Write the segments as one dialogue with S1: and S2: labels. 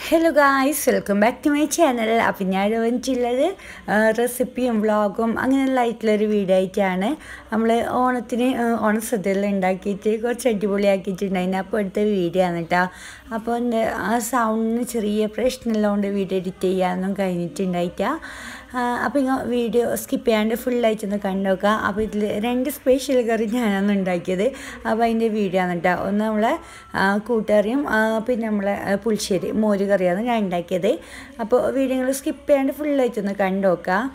S1: hello guys welcome back to my channel അപ്പം ഞാൻ വന്നിട്ടുള്ളത് റെസിപ്പിയും വ്ളോഗും അങ്ങനെയുള്ള ആയിട്ടുള്ളൊരു വീഡിയോ ആയിട്ടാണ് നമ്മൾ ഓണത്തിന് ഓണസദ്യയെല്ലാം ഉണ്ടാക്കിയിട്ട് കുറച്ച് അടിപൊളിയാക്കിയിട്ടുണ്ടായിരുന്നു അപ്പോൾ എടുത്ത വീഡിയോ ആണ് കേട്ടോ അപ്പോൾ എൻ്റെ ആ സൗണ്ടിന് ചെറിയ പ്രശ്നമുള്ളതുകൊണ്ട് വീഡിയോ എഡിറ്റ് ചെയ്യാനൊന്നും കഴിഞ്ഞിട്ടുണ്ടായിട്ടാ അപ്പോൾ ഇങ്ങനെ വീഡിയോ സ്കിപ്പ് ചെയ്യാണ്ട് ഫുള്ളായിട്ടൊന്ന് കണ്ടു നോക്കാം അപ്പോൾ ഇതിൽ രണ്ട് സ്പെഷ്യൽ കറി ഞാനാണ് ഉണ്ടാക്കിയത് അപ്പോൾ അതിൻ്റെ വീഡിയോ ആണ് കേട്ടോ ഒന്ന് നമ്മളെ കൂട്ടുകറിയും പിന്നെ നമ്മളെ പുളിശ്ശേരി മോര് കറിയാണ് ഞാൻ ഉണ്ടാക്കിയത് അപ്പോൾ വീഡിയോകൾ സ്കിപ്പ് ചെയ്യാണ്ട് ഫുള്ളായിട്ടൊന്ന് കണ്ടു നോക്കാം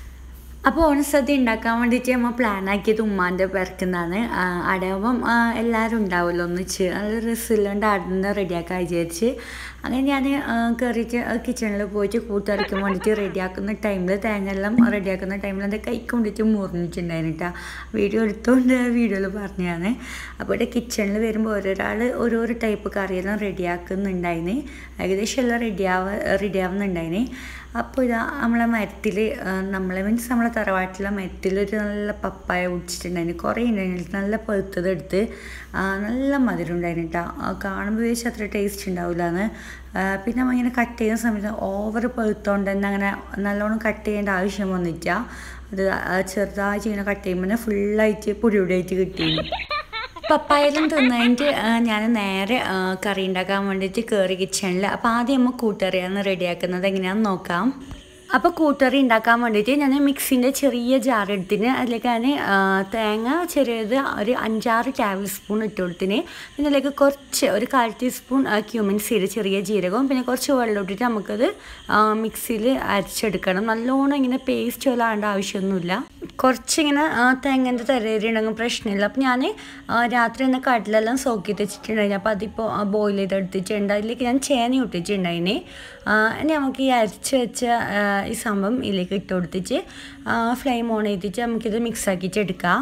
S1: അപ്പോൾ ഓണസദ്യ ഉണ്ടാക്കാൻ വേണ്ടിയിട്ട് നമ്മൾ പ്ലാൻ ആക്കിയത് ഉമ്മാൻ്റെ പേർക്കുന്നതാണ് അടയാകുമ്പം എല്ലാവരും ഉണ്ടാവുമല്ലോ ഒന്നിച്ച് നല്ല രസമില്ലാണ്ട് അവിടെ റെഡിയാക്കാൻ വിചാരിച്ച് അങ്ങനെ ഞാൻ കയറിയിട്ട് കിച്ചണിൽ പോയിട്ട് കൂട്ടരയ്ക്കാൻ വേണ്ടിയിട്ട് റെഡിയാക്കുന്ന ടൈമിൽ തേങ്ങ എല്ലാം റെഡിയാക്കുന്ന ടൈമിൽ എൻ്റെ കൈക്ക് കൊണ്ടിട്ട് മുറിഞ്ഞിട്ടുണ്ടായിരുന്നു കേട്ടോ വീഡിയോ എടുത്തുകൊണ്ട് വീഡിയോയിൽ പറഞ്ഞതാണ് അപ്പോൾ ഇവിടെ കിച്ചണിൽ വരുമ്പോൾ ഓരോരാൾ ഓരോരോ ടൈപ്പ് കറിയെല്ലാം റെഡിയാക്കുന്നുണ്ടായിന് ഏകദേശം എല്ലാം റെഡിയാവ റെഡിയാവുന്നുണ്ടായിന് അപ്പോൾ ഇതാ നമ്മളെ മരത്തിൽ നമ്മളെ മീൻസ് നമ്മളെ തറവാട്ടിലെ മരത്തിലൊരു നല്ല പപ്പായ പിടിച്ചിട്ടുണ്ടായിരുന്നു കുറേ ഉണ്ടായിരുന്നു നല്ല പഴുത്തതെടുത്ത് നല്ല മധുരം ഉണ്ടായിരുന്നു കേട്ടോ കാണുമ്പോൾ വെച്ച് അത്ര ടേസ്റ്റ് ഉണ്ടാവില്ലാന്ന് പിന്നെ നമ്മൾ ഇങ്ങനെ കട്ട് ചെയ്യുന്ന സമയത്ത് ഓവർ പഴുത്തോണ്ട് തന്നെ അങ്ങനെ നല്ലോണം കട്ട് ചെയ്യേണ്ട ആവശ്യം വന്നില്ല അത് ചെറുതായിട്ട് ഇങ്ങനെ കട്ട് ചെയ്യുമ്പോൾ ഫുള്ളായിട്ട് പൊടി പൊടിയായിട്ട് കിട്ടിയിരുന്നു പപ്പായെല്ലാം തിന്നതിൻ്റെ ഞാൻ നേരെ കറി ഉണ്ടാക്കാൻ വേണ്ടിയിട്ട് കയറി കിച്ചണിൽ അപ്പോൾ ആദ്യം നമ്മൾ കൂട്ടറിയാണ് റെഡിയാക്കുന്നത് എങ്ങനെയാണെന്ന് നോക്കാം അപ്പോൾ കൂട്ടറി ഉണ്ടാക്കാൻ വേണ്ടിയിട്ട് ഞാൻ മിക്സിൻ്റെ ചെറിയ ജാർ എടുത്തിന് അതിലേക്ക് ഞാൻ തേങ്ങ ചെറിയത് ഒരു അഞ്ചാറ് ടേബിൾ സ്പൂൺ ഇട്ട് കൊടുത്തിന് പിന്നെ അതിലേക്ക് കുറച്ച് ഒരു കാൽ ടീസ്പൂൺ ക്യൂമിൻ സീഡ് ചെറിയ ജീരകവും പിന്നെ കുറച്ച് വെള്ളം ഇട്ടിട്ട് നമുക്കത് മിക്സിയിൽ അരച്ചെടുക്കണം നല്ലോണം ഇങ്ങനെ പേസ്റ്റ് പോലെ ആവേണ്ട ആവശ്യമൊന്നുമില്ല കുറച്ചിങ്ങനെ തേങ്ങൻ്റെ തരേരുണ്ടെങ്കിൽ പ്രശ്നമില്ല അപ്പോൾ ഞാൻ രാത്രി തന്നെ കടലെല്ലാം സോക്കി വെച്ചിട്ടുണ്ടായിരുന്നു അപ്പോൾ അതിപ്പോൾ ബോയിൽ ചെയ്തെടുത്തിട്ടുണ്ട് അതിലേക്ക് ഞാൻ ചേന ഇട്ടിട്ടുണ്ടായിന് ഇനി നമുക്ക് ഈ അരച്ച് വെച്ച ഈ സംഭവം ഇതിലേക്ക് ഇട്ട് കൊടുത്തിട്ട് ഫ്ലെയിം ഓൺ ചെയ്തിട്ട് നമുക്കിത് മിക്സ് ആക്കിയിട്ട് എടുക്കാം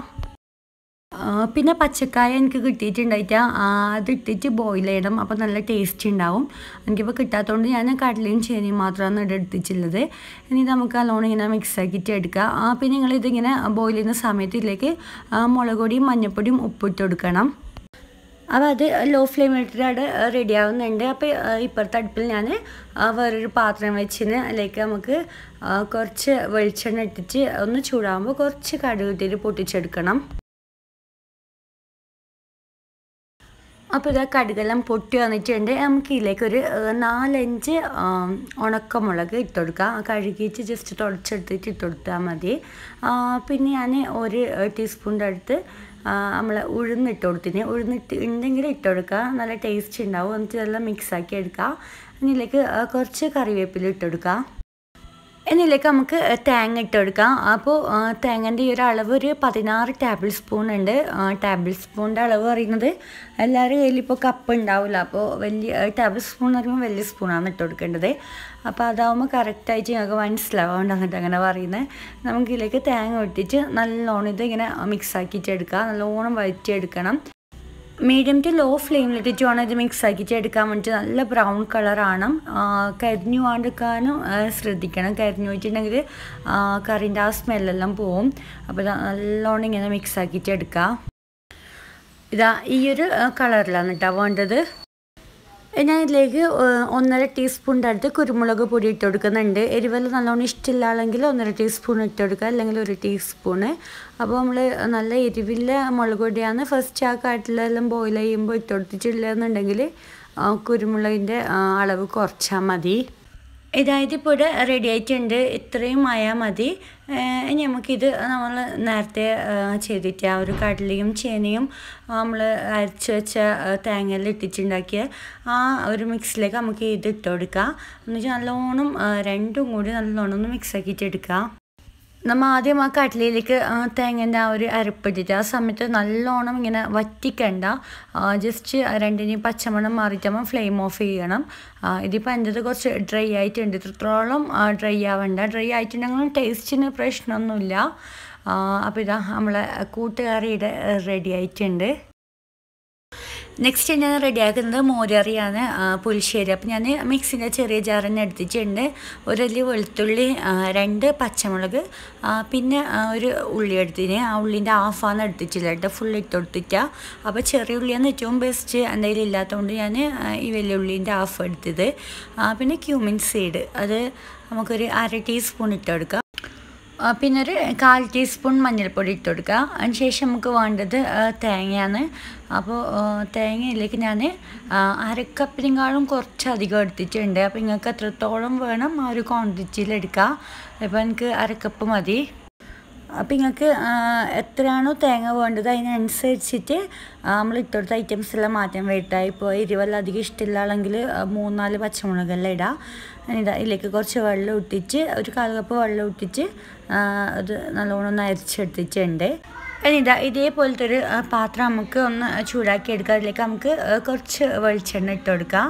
S1: പിന്നെ പച്ചക്കായ എനിക്ക് കിട്ടിയിട്ടുണ്ടായിട്ട് അത് ഇട്ടിട്ട് ബോയിൽ ചെയ്യണം അപ്പോൾ നല്ല ടേസ്റ്റ് ഉണ്ടാവും എനിക്കിപ്പോൾ കിട്ടാത്തതുകൊണ്ട് ഞാൻ കടലയും ചേനയും മാത്രമാണ് ഇവിടെ എടുത്തിട്ടുള്ളത് ഇനി നമുക്ക് നല്ലോണം ഇങ്ങനെ മിക്സ് ആക്കിയിട്ട് എടുക്കാം പിന്നെ നിങ്ങളിതിങ്ങനെ ബോയിൽ ചെയ്യുന്ന സമയത്ത് ഇതിലേക്ക് മുളക് പൊടിയും മഞ്ഞൾപ്പൊടിയും ഉപ്പിട്ട് കൊടുക്കണം അപ്പോൾ അത് ലോ ഫ്ലെയിമിലിട്ടിട്ട് അവിടെ റെഡി ആവുന്നുണ്ട് അപ്പോൾ ഇപ്പുറത്തെ അടുപ്പിൽ ഞാൻ വേറൊരു പാത്രം വെച്ചിന് അതിലേക്ക് നമുക്ക് കുറച്ച് വെളിച്ചെണ്ണ ഇട്ടിട്ട് ഒന്ന് ചൂടാകുമ്പോൾ കുറച്ച് കടുക് ഇട്ടിട്ട് പൊട്ടിച്ചെടുക്കണം അപ്പോൾ ഇതാ കടുകെല്ലാം പൊട്ടി വന്നിട്ടുണ്ട് നമുക്ക് ഇതിലേക്ക് ഒരു നാലഞ്ച് ഉണക്കമുളക് ഇട്ട് കൊടുക്കാം കഴുകിയിട്ട് ജസ്റ്റ് തുടച്ചെടുത്തിട്ട് ഇട്ട് കൊടുത്താൽ മതി പിന്നെ ഞാൻ ഒരു ടീസ്പൂണിൻ്റെ അടുത്ത് നമ്മൾ ഉഴുന്നിട്ട് കൊടുത്തിന് ഉഴുന്നിട്ട് ഉണ്ടെങ്കിൽ ഇട്ട് കൊടുക്കുക നല്ല ടേസ്റ്റ് ഉണ്ടാവും എന്നിട്ട് ഇതെല്ലാം മിക്സാക്കി എടുക്കുക അതിലേക്ക് കുറച്ച് കറിവേപ്പില ഇട്ട് കൊടുക്കുക എന്നിലേക്ക് നമുക്ക് തേങ്ങ ഇട്ട് കൊടുക്കാം അപ്പോൾ തേങ്ങൻ്റെ ഈ ഒരു അളവ് ഒരു പതിനാറ് ടേബിൾ സ്പൂൺ ഉണ്ട് ടേബിൾ സ്പൂണിൻ്റെ അളവ് പറയുന്നത് എല്ലാവരും കയ്യിൽ ഇപ്പോൾ കപ്പ് ഉണ്ടാവില്ല അപ്പോൾ വലിയ ടേബിൾ സ്പൂൺ എന്ന് പറയുമ്പോൾ വലിയ സ്പൂണാണ് ഇട്ട് കൊടുക്കേണ്ടത് അപ്പോൾ അതാവുമ്പോൾ കറക്റ്റായിട്ട് ഞങ്ങൾക്ക് മനസ്സിലാവാണ്ട് എന്നിട്ട് അങ്ങനെ പറയുന്നത് നമുക്ക് ഇതിലേക്ക് തേങ്ങ ഇട്ടിട്ട് നല്ലോണം ഇത് ഇങ്ങനെ മിക്സ് ആക്കിയിട്ട് എടുക്കുക നല്ലോണം വഴറ്റിയെടുക്കണം മീഡിയം ടു ലോ ഫ്ലെയിമിലിട്ടിട്ട് വേണം ഇത് മിക്സ് ആക്കിയിട്ട് എടുക്കാൻ വേണ്ടിയിട്ട് നല്ല ബ്രൗൺ കളറാണ് കരിഞ്ഞു പോകാണ്ടിരിക്കാനും ശ്രദ്ധിക്കണം കരിഞ്ഞു പോയിട്ടുണ്ടെങ്കിൽ കറിൻ്റെ ആ സ്മെല്ലെല്ലാം പോവും അപ്പോൾ നല്ലോണം ഇങ്ങനെ മിക്സ് ആക്കിയിട്ട് എടുക്കുക ഇതാ ഈ ഒരു കളറിലാണ് കേട്ടോ വേണ്ടത് ഞാൻ ഇതിലേക്ക് ഒന്നര ടീസ്പൂണിൻ്റെ അടുത്ത് കുരുമുളക് പൊടി ഇട്ട് കൊടുക്കുന്നുണ്ട് എരിവെല്ലാം നല്ലോണം ഇഷ്ടമില്ലാണെങ്കിൽ ഒന്നര ടീസ്പൂൺ ഇട്ട് കൊടുക്കുക അല്ലെങ്കിൽ ഒരു ടീസ്പൂണ് അപ്പോൾ നമ്മൾ നല്ല എരിവില്ല മുളക് പൊടിയാണ് ഫസ്റ്റ് ആ കാട്ടിലെല്ലാം ബോയിൽ ചെയ്യുമ്പോൾ ഇട്ട് കൊടുത്തിട്ടില്ലെന്നുണ്ടെങ്കിൽ കുരുമുളകിൻ്റെ അളവ് കുറച്ചാൽ മതി ഇതായത് ഇപ്പോൾ ഇവിടെ റെഡി ആയിട്ടുണ്ട് ഇത്രയും ആയാൽ മതി ഇനി നമുക്കിത് നമ്മൾ നേരത്തെ ചെയ്തിട്ട് ആ ഒരു കടലയും ചേനയും നമ്മൾ അരച്ച് വെച്ച തേങ്ങയിൽ ഇട്ടിട്ടുണ്ടാക്കിയ ആ ഒരു മിക്സിലേക്ക് നമുക്ക് ഇത് ഇട്ട് കൊടുക്കാം എന്നുവെച്ചാൽ നല്ലോണം രണ്ടും കൂടി നല്ലോണം ഒന്ന് മിക്സ് ആക്കിയിട്ട് എടുക്കാം നമ്മൾ ആദ്യം ആ കടലയിലേക്ക് തേങ്ങൻ്റെ ആ ഒരു അരപ്പിട്ടിട്ട് ആ സമയത്ത് നല്ലോണം ഇങ്ങനെ വറ്റിക്കണ്ട ജസ്റ്റ് രണ്ടിനെയും പച്ചമണം മാറിയിട്ടാകുമ്പോൾ ഫ്ലെയിം ഓഫ് ചെയ്യണം ഇതിപ്പോൾ എൻ്റെത് കുറച്ച് ഡ്രൈ ആയിട്ടുണ്ട് ഇത്രത്തോളം ഡ്രൈ ആവണ്ട ഡ്രൈ ആയിട്ടുണ്ടെങ്കിലും ടേസ്റ്റിന് പ്രശ്നമൊന്നുമില്ല അപ്പോൾ ഇതാ നമ്മളെ കൂട്ടുകറിയുടെ റെഡി ആയിട്ടുണ്ട് നെക്സ്റ്റ് ഞാൻ റെഡിയാക്കുന്നത് മോരറിയാണ് പുളിശ്ശേരി അപ്പോൾ ഞാൻ മിക്സിൻ്റെ ചെറിയ ജാർ തന്നെ എടുത്തിട്ടുണ്ട് ഒരല്ലി വെളുത്തുള്ളി ആ, രണ്ട് പച്ചമുളക് ആ, പിന്നെ ആ, ഒരു ഉള്ളി എടുത്തിന് ആ ഉള്ളിൻ്റെ ഹാഫാണ് എടുത്തിട്ടില്ല കേട്ടോ ഫുൾ ഇട്ട് കൊടുത്തിട്ടാ അപ്പോൾ ചെറിയ ഉള്ളിയാണ് ഏറ്റവും ബെസ്റ്റ് എന്തെങ്കിലും ഇല്ലാത്തതുകൊണ്ട് ഞാൻ ആ, ഈ വലിയ ഉള്ളീൻ്റെ ഹാഫ് എടുത്തത് ആ, പിന്നെ ക്യൂമിൻ സീഡ് അത് നമുക്കൊരു അര ടീസ്പൂൺ ഇട്ട് കൊടുക്കാം ആ, പിന്നെ ഒരു കാൽ ടീസ്പൂൺ മഞ്ഞൾപ്പൊടി ഇട്ട് കൊടുക്കുക അതിന് ശേഷം നമുക്ക് വേണ്ടത് ആ, തേങ്ങയാണ് അപ്പോൾ ആ, തേങ്ങയിലേക്ക് ഞാൻ അരക്കപ്പിനെക്കാളും കുറച്ചധികം എടുത്തിട്ടുണ്ട് അപ്പോൾ നിങ്ങൾക്ക് എത്രത്തോളം വേണം ആ ഒരു ക്വാണ്ടിറ്റിയിൽ എടുക്കുക ഇപ്പോൾ എനിക്ക് അരക്കപ്പ് മതി അപ്പം നിങ്ങൾക്ക് എത്രയാണോ തേങ്ങ വേണ്ടത് അതിനനുസരിച്ചിട്ട് നമ്മൾ ഇട്ടുകൊടുത്ത ഐറ്റംസ് എല്ലാം മാറ്റാൻ വേണ്ടിയിട്ട് ഇപ്പോൾ എരിവെല്ലാം അധികം ഇഷ്ടമില്ലാണെങ്കിൽ മൂന്നാല് പച്ചമുളകെല്ലാം ഇടാം ഇതാ ഇതിലേക്ക് കുറച്ച് വെള്ളം ഇട്ടിച്ച് ഒരു കാൽ കപ്പ് വെള്ളം ഇട്ടിച്ച് ആ, അത് നല്ലോണം ഒന്ന് അരിച്ചെടുത്തിട്ടുണ്ട് ഇതാ ഇതേപോലത്തെ ഒരു ആ, പാത്രം നമുക്ക് ഒന്ന് ചൂടാക്കി എടുക്കാം അതിലേക്ക് നമുക്ക് ആ, കുറച്ച് വെളിച്ചെണ്ണ ഇട്ട് കൊടുക്കാം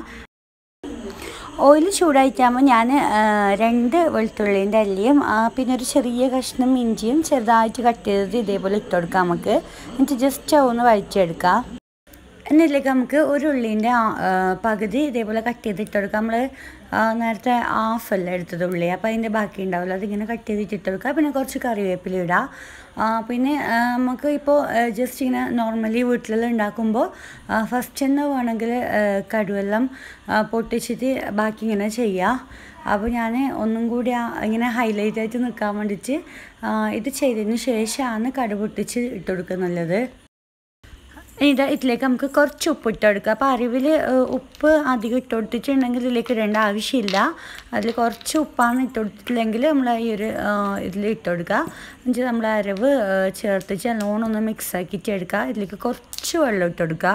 S1: ഓയിൽ ചൂടായിട്ടാകുമ്പോൾ ഞാൻ രണ്ട് വെളുത്തുള്ളീൻ്റെ അല്ലിയും ആ, പിന്നെ ഒരു ചെറിയ കഷ്ണം ഇഞ്ചിയും ചെറുതായിട്ട് കട്ട് ചെയ്തത് ഇതേപോലെ ഇട്ട് കൊടുക്കാം നമുക്ക് എന്നിട്ട് ജസ്റ്റ് ഒന്ന് വഴിച്ചെടുക്കാം എന്നിലേക്ക് നമുക്ക് ഒരു ഉള്ളീൻ്റെ പകുതി ഇതേപോലെ കട്ട് ചെയ്ത് ഇട്ട് കൊടുക്കാം നമ്മൾ നേരത്തെ ഹാഫ് അല്ല എടുത്തത് ഉള്ളി അപ്പോൾ അതിൻ്റെ ബാക്കി ഉണ്ടാവില്ല അതിങ്ങനെ കട്ട് ചെയ്തിട്ട് ഇട്ട് കൊടുക്കുക പിന്നെ കുറച്ച് കറിവേപ്പില ഇടാം ആ, പിന്നെ ആ, നമുക്ക് ഇപ്പോൾ ജസ്റ്റ് ഇങ്ങനെ നോർമലി വീട്ടിലെല്ലാം ഉണ്ടാക്കുമ്പോൾ ഫസ്റ്റ് തന്നെ വേണമെങ്കിൽ ആ, കടുവെല്ലാം ആ, പൊട്ടിച്ചിട്ട് ബാക്കി ഇങ്ങനെ ചെയ്യാം അപ്പോൾ ഞാൻ ഒന്നും കൂടി ആ ഇങ്ങനെ ഹൈലൈറ്റ് ആയിട്ട് നിൽക്കാൻ വേണ്ടിയിട്ട് ആ, ഇത് ചെയ്തതിന് ശേഷമാണ് കടുക് പൊട്ടിച്ച് ഇട്ട് കൊടുക്കുന്നത് ഇതാ ഇതിലേക്ക് നമുക്ക് കുറച്ച് ഉപ്പ് ഇട്ട് കൊടുക്കുക അപ്പോൾ അറിവിൽ ഉപ്പ് അധികം ഇട്ട് കൊടുത്തിട്ടുണ്ടെങ്കിൽ ഇതിലേക്ക് ഇടേണ്ട ആവശ്യമില്ല അതിൽ കുറച്ച് ഉപ്പാണ് ഇട്ട് കൊടുത്തിട്ടില്ലെങ്കിൽ നമ്മൾ ഈ ഒരു ഇതിൽ ഇട്ട് കൊടുക്കുക എന്നിട്ട് നമ്മൾ അരവ് ആ, ചേർത്തിച്ച് നല്ലോണം ഒന്ന് മിക്സ് ആക്കിയിട്ട് എടുക്കുക ഇതിലേക്ക് കുറച്ച് വെള്ളം ഇട്ട് കൊടുക്കുക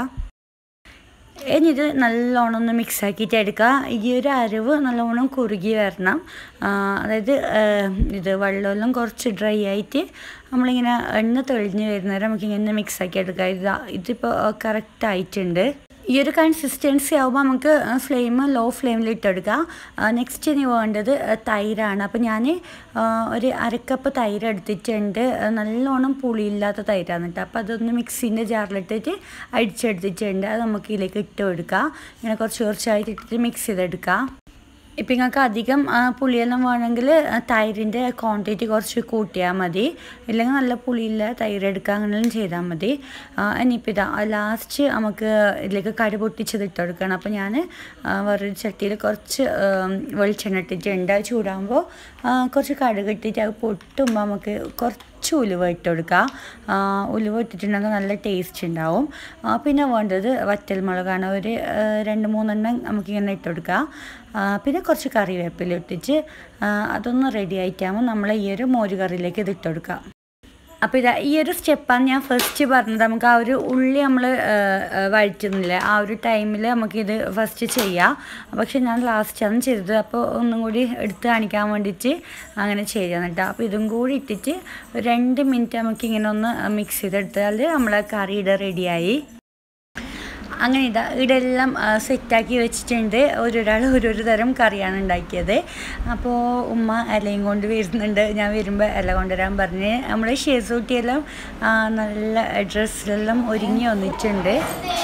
S1: ഇനി ഇത് നല്ലോണം ഒന്ന് മിക്സ് ആക്കിയിട്ട് എടുക്കുക ഈ ഒരു അരവ് നല്ലോണം കുറുകി വരണം ആ, അതായത് ആ, ഇത് വെള്ളമെല്ലാം കുറച്ച് ഡ്രൈ ആയിട്ട് നമ്മളിങ്ങനെ എണ്ണ തെളിഞ്ഞ് വരുന്നേരം നമുക്കിങ്ങനെ മിക്സ് ആക്കി എടുക്കുക ഇതാ ഇതിപ്പോൾ കറക്റ്റ് ആയിട്ടുണ്ട് ഈ ഒരു കൺസിസ്റ്റൻസി ആകുമ്പോൾ നമുക്ക് ഫ്ലെയിം ലോ ഫ്ലെയിമിൽ ഇട്ടെടുക്കുക നെക്സ്റ്റ് ഇനി വേണ്ടത് തൈരാണ് അപ്പോൾ ഞാൻ ഒരു അരക്കപ്പ് തൈര് എടുത്തിട്ടുണ്ട് നല്ലോണം പുളിയില്ലാത്ത തൈരാണ് കേട്ടോ അപ്പോൾ അതൊന്ന് മിക്സിൻ്റെ ജാറിലിട്ടിട്ട് അടിച്ചെടുത്തിട്ടുണ്ട് അത് നമുക്ക് ഇതിലേക്ക് ഇട്ട് കൊടുക്കുക ഇങ്ങനെ കുറച്ച് കുറച്ചായിട്ട് ഇട്ടിട്ട് മിക്സ് ചെയ്തെടുക്കുക ഇപ്പം നിങ്ങൾക്ക് അധികം ആ, പുളിയെല്ലാം വേണമെങ്കിൽ ആ, തൈരിൻ്റെ ക്വാണ്ടിറ്റി കുറച്ച് കൂട്ടിയാൽ മതി ഇല്ലെങ്കിൽ നല്ല പുളിയില്ല തൈര് എടുക്കുക അങ്ങനെയെല്ലാം ചെയ്താൽ മതി ആ, ഇനിയിപ്പോൾ ഇതാ ലാസ്റ്റ് നമുക്ക് ഇതിലേക്ക് കടി പൊട്ടിച്ചത് ഇട്ട് കൊടുക്കണം അപ്പോൾ ഞാൻ വേറൊരു ചട്ടിയിൽ കുറച്ച് ആ, വെളിച്ചെണ്ണ ഇട്ടിട്ടുണ്ട് അത് ചൂടാകുമ്പോൾ ആ, കുറച്ച് കടുക് ഇട്ടിട്ട് അത് പൊട്ടുമ്പോൾ നമുക്ക് കുറച്ച് ഉലുവ ഇട്ട് കൊടുക്കുക ആ, ഉലുവ ഇട്ടിട്ടുണ്ടെങ്കിൽ നല്ല ടേസ്റ്റ് ഉണ്ടാവും ആ, പിന്നെ വേണ്ടത് വറ്റൽമുളകാണ് ഒരു ആ, രണ്ട് മൂന്നെണ്ണം നമുക്കിങ്ങനെ ഇട്ട് കൊടുക്കുക ആ, പിന്നെ കുറച്ച് കറിവേപ്പില ഇട്ടിച്ച് ആ, അതൊന്ന് റെഡി ആയിട്ടാകുമ്പോൾ നമ്മൾ ഈ ഒരു മോര് കറിയിലേക്ക് ഇത് ഇട്ട് കൊടുക്കുക അപ്പോൾ ഇതാ ഈ ഒരു സ്റ്റെപ്പാണ് ഞാൻ ഫസ്റ്റ് പറഞ്ഞത് നമുക്ക് ആ ഒരു ഉള്ളി നമ്മൾ വഴറ്റുന്നില്ല ആ ഒരു ടൈമിൽ നമുക്കിത് ഫസ്റ്റ് ചെയ്യാം പക്ഷെ ഞാൻ ലാസ്റ്റാണ് ചെയ്തത് അപ്പോൾ ഒന്നും കൂടി എടുത്ത് കാണിക്കാൻ വേണ്ടിയിട്ട് അങ്ങനെ ചെയ്തതാണ് കേട്ടോ അപ്പോൾ ഇതും കൂടി ഇട്ടിട്ട് ഒരു രണ്ട് മിനിറ്റ് നമുക്കിങ്ങനെ ഒന്ന് മിക്സ് ചെയ്തെടുത്താൽ നമ്മളെ കറിയുടെ റെഡിയായി അങ്ങനെ ഇതാ ഇതെല്ലാം സെറ്റാക്കി വെച്ചിട്ടുണ്ട് ഓരോരാൾ ഓരോരോ തരം കറിയാണ് ഉണ്ടാക്കിയത് അപ്പോൾ ഉമ്മ ഇലയും കൊണ്ട് വരുന്നുണ്ട് ഞാൻ വരുമ്പോൾ ഇല കൊണ്ടുവരാൻ പറഞ്ഞ് നമ്മുടെ ഷേസൂട്ടിയെല്ലാം ആ, നല്ല ഡ്രസ്സിലെല്ലാം ഒരുങ്ങി വന്നിട്ടുണ്ട്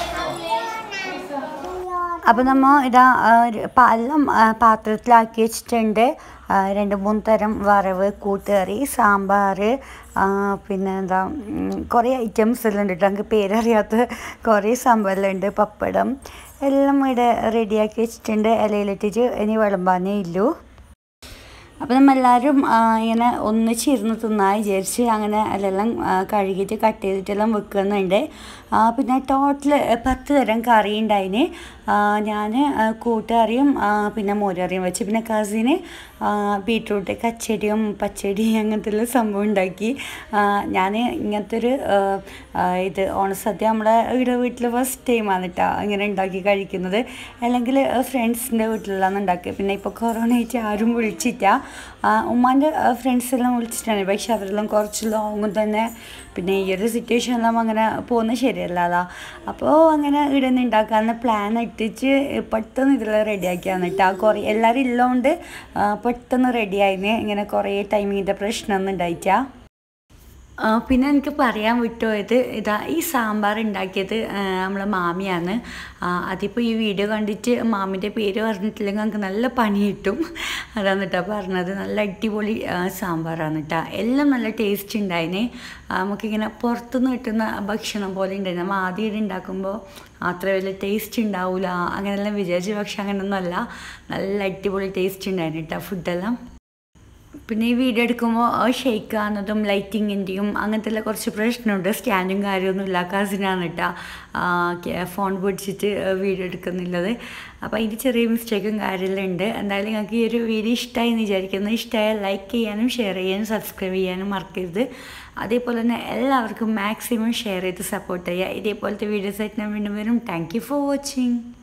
S1: അപ്പോൾ നമ്മൾ ഇതാ ആ, ഒരു പാലെല്ലാം ആ, പാത്രത്തിലാക്കി വെച്ചിട്ടുണ്ട് ആ, രണ്ട് മൂന്ന് തരം വറവ് കൂട്ടുകറി സാമ്പാർ ആ, പിന്നെ എന്താ ഉം, കുറേ ഐറ്റംസ് എല്ലാം ഉണ്ട് കേട്ടോ നമുക്ക് പേരറിയാത്ത കുറേ സംഭവമെല്ലാം ഉണ്ട് പപ്പടം എല്ലാം ഇവിടെ റെഡിയാക്കി വെച്ചിട്ടുണ്ട് ഇലയിലിട്ടിട്ട് ഇനി വിളമ്പാനേ ഇല്ലൂ അപ്പോൾ നമ്മളെല്ലാവരും ആ, ഇങ്ങനെ ഒന്നിച്ചിരുന്ന് തിന്നാൻ വിചാരിച്ച് അങ്ങനെ അതെല്ലാം ആ, കഴുകിയിട്ട് കട്ട് ചെയ്തിട്ടെല്ലാം വെക്കുന്നുണ്ട് ആ, പിന്നെ ടോട്ടൽ പത്ത് തരം കറി ഉണ്ടായിന് ഞാൻ കൂട്ടുകറിയും ആ, പിന്നെ മോരുകറിയും വെച്ച് പിന്നെ കസിന് ബീട്രൂട്ട് കച്ചടിയും പച്ചടി അങ്ങനത്തെ എല്ലാം സംഭവം ഉണ്ടാക്കി ഞാൻ ഇങ്ങനത്തെ ഒരു ആ, ആ, ഇത് ഓണസദ്യ നമ്മളെ ഇവിടെ വീട്ടിൽ ഫസ്റ്റ് ടൈമാണ് കേട്ടോ ഇങ്ങനെ ഉണ്ടാക്കി കഴിക്കുന്നത് അല്ലെങ്കിൽ ഫ്രണ്ട്സിൻ്റെ വീട്ടിലെല്ലാം ഉണ്ടാക്കി പിന്നെ ഇപ്പോൾ കൊറോണ ആയിട്ട് ആരും വിളിച്ചില്ല ഉമ്മാൻ്റെ ഫ്രണ്ട്സ് എല്ലാം വിളിച്ചിട്ടാണ് പക്ഷെ അവരെല്ലാം കുറച്ച് ലോങ്ങും തന്നെ പിന്നെ ഈ ഒരു സിറ്റുവേഷനെല്ലാം അങ്ങനെ പോകുന്നത് ശരിയല്ലാതാ അപ്പോൾ അങ്ങനെ ഇവിടെ നിന്ന് ഉണ്ടാക്കാമെന്ന് പ്ലാൻ ഇട്ടിച്ച് പെട്ടെന്ന് ഇതെല്ലാം റെഡിയാക്കിയാണ് കേട്ടോ കുറേ എല്ലാവരും ഉള്ളതുകൊണ്ട് ആ, പെട്ടെന്ന് റെഡിയായിന് ഇങ്ങനെ കുറേ ടൈമിങ്ങിൻ്റെ പ്രശ്നമൊന്നും ഉണ്ടായിട്ടാ ആ, പിന്നെ എനിക്ക് പറയാൻ വിട്ടുപോയത് ഇതാ ഈ സാമ്പാർ ഉണ്ടാക്കിയത് ആ, നമ്മളെ മാമിയാണ് ആ, അതിപ്പോൾ ഈ വീഡിയോ കണ്ടിട്ട് മാമിൻ്റെ പേര് പറഞ്ഞിട്ടില്ലെങ്കിൽ നമുക്ക് നല്ല പണി കിട്ടും അതാണ് കേട്ടോ പറഞ്ഞത് നല്ല അടിപൊളി ആ, സാമ്പാറാണ് കേട്ടോ എല്ലാം നല്ല ടേസ്റ്റ് ഉണ്ടായിന് ആ, നമുക്കിങ്ങനെ പുറത്തുനിന്ന് കിട്ടുന്ന ഭക്ഷണം പോലെ ഉണ്ടായിരുന്നു നമ്മൾ ആദ്യം ഉണ്ടാക്കുമ്പോൾ അത്ര വലിയ ടേസ്റ്റ് ഉണ്ടാവില്ല അങ്ങനെയെല്ലാം വിചാരിച്ചു പക്ഷെ അങ്ങനെയൊന്നുമല്ല നല്ല അടിപൊളി ടേസ്റ്റ് ഉണ്ടായിരുന്നു കേട്ടോ ഫുഡെല്ലാം പിന്നെ ഈ വീഡിയോ എടുക്കുമ്പോൾ ഷെയ്ക്ക് ആകുന്നതും ലൈറ്റിങ്ങിൻ്റെയും അങ്ങനത്തെ എല്ലാം കുറച്ച് പ്രശ്നമുണ്ട് സ്റ്റാൻഡും കാര്യമൊന്നുമില്ല കസിനാണ് കേട്ടോ ഫോൺ പിടിച്ചിട്ട് വീഡിയോ എടുക്കുന്നുള്ളത് അപ്പോൾ അതിൻ്റെ ചെറിയ മിസ്റ്റേക്കും കാര്യമെല്ലാം ഉണ്ട് എന്തായാലും നിങ്ങൾക്ക് ഈ ഒരു വീഡിയോ ഇഷ്ടമായി എന്ന് വിചാരിക്കുന്നു ഇഷ്ടമായാൽ ലൈക്ക് ചെയ്യാനും ഷെയർ ചെയ്യാനും സബ്സ്ക്രൈബ് ചെയ്യാനും മറക്കരുത് അതേപോലെ തന്നെ എല്ലാവർക്കും മാക്സിമം ഷെയർ ചെയ്ത് സപ്പോർട്ട് ചെയ്യുക ഇതേപോലത്തെ വീഡിയോസ് ആയിട്ട് ഞാൻ വീണ്ടും വരും താങ്ക് യു ഫോർ വാച്ചിങ്